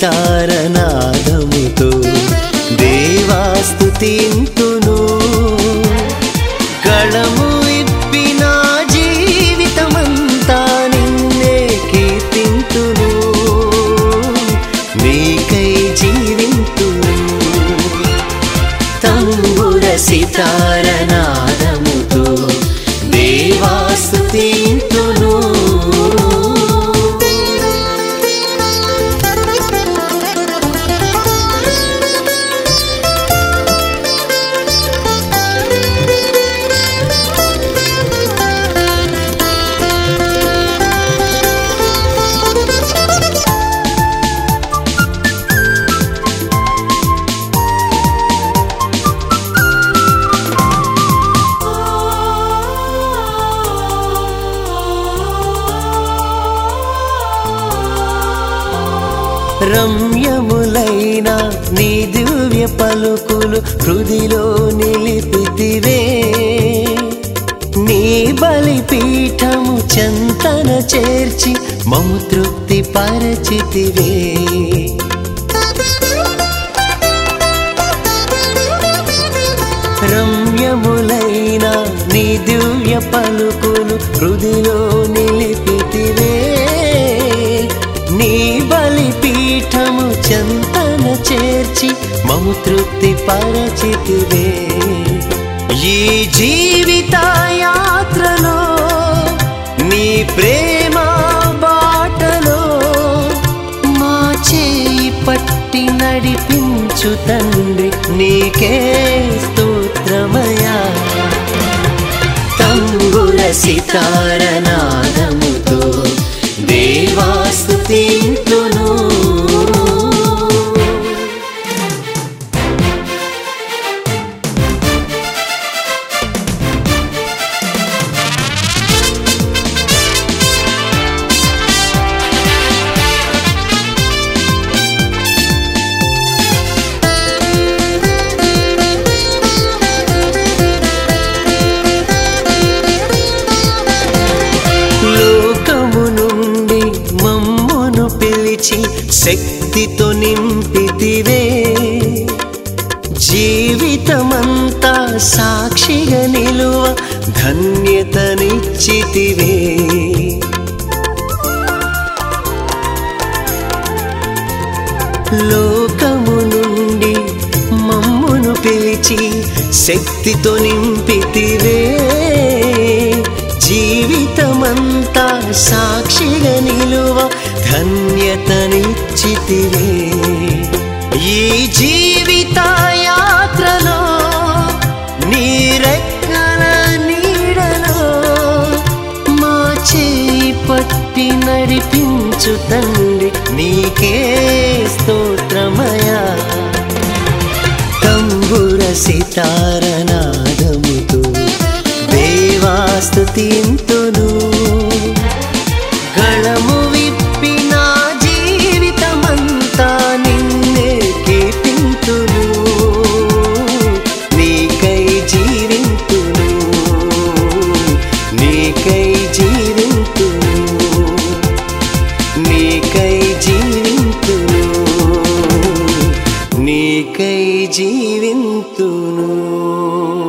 సితారనాదముతో దేవాస్తుతింతును గళము ఇప్పిన జీవితమంతా నిన్నే కీర్తింతును నీకై జీవింతును తంబుర సితారనాదముతో దేవాస్తుతింతును రమ్యములైన నీ దివ్య పలుకులు హృదిలో నిలిపితివే నీ బలిపీఠము చంతన చేర్చి మము తృప్తి పరచితివే రమ్యములైన నీ దివ్య పలుకులు హృదిలో నిలిపితివే నీ బలిపీఠము చంతన చేర్చి మము తృప్తి పరచితివే ఈ జీవిత యాత్రలో నీ ప్రేమ బాటలో మా చేయి పట్టి నడిపించు తండ్రి నీకే స్తోత్రమయా తంబుర సితారనాదముతో దేవాస్తుతింతును లోకము నుండి మమ్మును పిలిచి శక్తితో నింపితివే జీవితమంతా సాక్షిగా నిలువ ధన్యతనిచ్చితివే లోకము నుండి మమ్మును పిలిచి శక్తితో నింపితివే జీవితమంతా సాక్షిగా నిలువ ధన్యతనిచ్చితివే ఈ జీవిత యాత్రలో నీ రెక్కల నీడలో మా చేయి పట్టి నడిపించు తండ్రి నీకే స్తోత్రమయా తంబుర సితారనాదముతో దేవాస్తుతింతును గళము విప్పిన జీవితమంతా నిన్నే కీర్తింతును నీకై జీవింతును నీకై జీవింతును నీకై జీవింతును నీకై జీవింతును